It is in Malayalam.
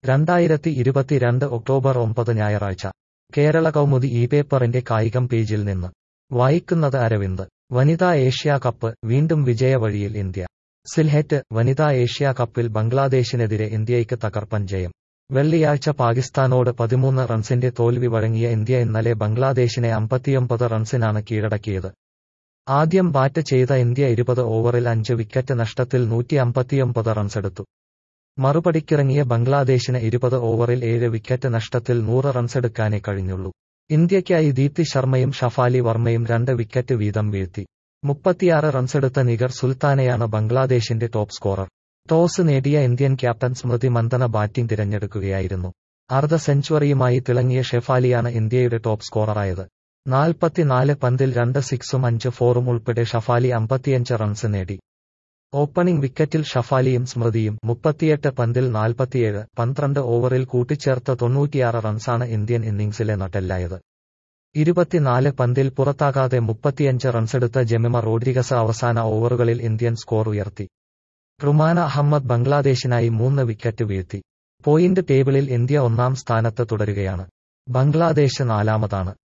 രണ്ടായിരത്തി ഇരുപത്തിരണ്ട് ഒക്ടോബർ ഒമ്പത് ഞായറാഴ്ച കേരള കൗമുദി ഈ പേപ്പറിന്റെ കായികം പേജിൽ നിന്ന് വായിക്കുന്നത് അരവിന്ദ് വനിതാ ഏഷ്യാ കപ്പ് വീണ്ടും വിജയവഴിയിൽ ഇന്ത്യ സിൽഹെറ്റ് വനിതാ ഏഷ്യാ കപ്പിൽ ബംഗ്ലാദേശിനെതിരെ ഇന്ത്യയ്ക്ക് തകർപ്പൻ ജയം വെള്ളിയാഴ്ച പാകിസ്ഥാനോട് പതിമൂന്ന് റൺസിന്റെ തോൽവി വഴങ്ങിയ ഇന്ത്യ ഇന്നലെ ബംഗ്ലാദേശിനെ അമ്പത്തിയൊമ്പത് റൺസിനാണ് കീഴടക്കിയത് ആദ്യം ബാറ്റ് ചെയ്ത ഇന്ത്യ ഇരുപത് ഓവറിൽ അഞ്ച് വിക്കറ്റ് നഷ്ടത്തിൽ നൂറ്റി അമ്പത്തിയൊമ്പത് റൺസെടുത്തു മറുപടിക്കിറങ്ങിയ ബംഗ്ലാദേശിന് ഇരുപത് ഓവറിൽ ഏഴ് വിക്കറ്റ് നഷ്ടത്തിൽ നൂറ് റൺസെടുക്കാനേ കഴിഞ്ഞുള്ളൂ ഇന്ത്യയ്ക്കായി ദീപ്തി ശർമ്മയും ഷഫാലി വർമ്മയും രണ്ട് വിക്കറ്റ് വീതം വീഴ്ത്തി മുപ്പത്തിയാറ് റൺസെടുത്ത നിഗർ സുൽത്താനയാണ് ബംഗ്ലാദേശിന്റെ ടോപ്പ് സ്കോറർ ടോസ് നേടിയ Indian captain Smriti Mandhana batting തിരഞ്ഞെടുക്കുകയായിരുന്നു അർദ്ധ സെഞ്ചുറിയുമായി തിളങ്ങിയ ഷെഫാലിയാണ് ഇന്ത്യയുടെ ടോപ്പ് സ്കോററായത് നാൽപ്പത്തിനാല് പന്തിൽ രണ്ട് സിക്സും അഞ്ച് ഫോറും ഉൾപ്പെടെ ഷഫാലി അമ്പത്തിയഞ്ച് റൺസ് നേടി ഓപ്പണിംഗ് വിക്കറ്റിൽ ഷഫാലിയും സ്മൃതിയും മുപ്പത്തിയെട്ട് പന്തിൽ നാൽപ്പത്തിയേഴ് പന്ത്രണ്ട് ഓവറിൽ കൂട്ടിച്ചേർത്ത തൊണ്ണൂറ്റിയാറ് റൺസാണ് ഇന്ത്യൻ ഇന്നിംഗ്സിലെ നട്ടെല്ലായത് ഇരുപത്തിനാല് പന്തിൽ പുറത്താകാതെ മുപ്പത്തിയഞ്ച് റൺസെടുത്ത ജെമിമ റോഡ്രിഗസ് അവസാന ഓവറുകളിൽ ഇന്ത്യൻ സ്കോർ ഉയർത്തി റുമാന അഹമ്മദ് ബംഗ്ലാദേശിനായി മൂന്ന് വിക്കറ്റ് വീഴ്ത്തി പോയിന്റ് ടേബിളിൽ ഇന്ത്യ ഒന്നാം സ്ഥാനത്ത് തുടരുകയാണ് ബംഗ്ലാദേശ് നാലാമതാണ്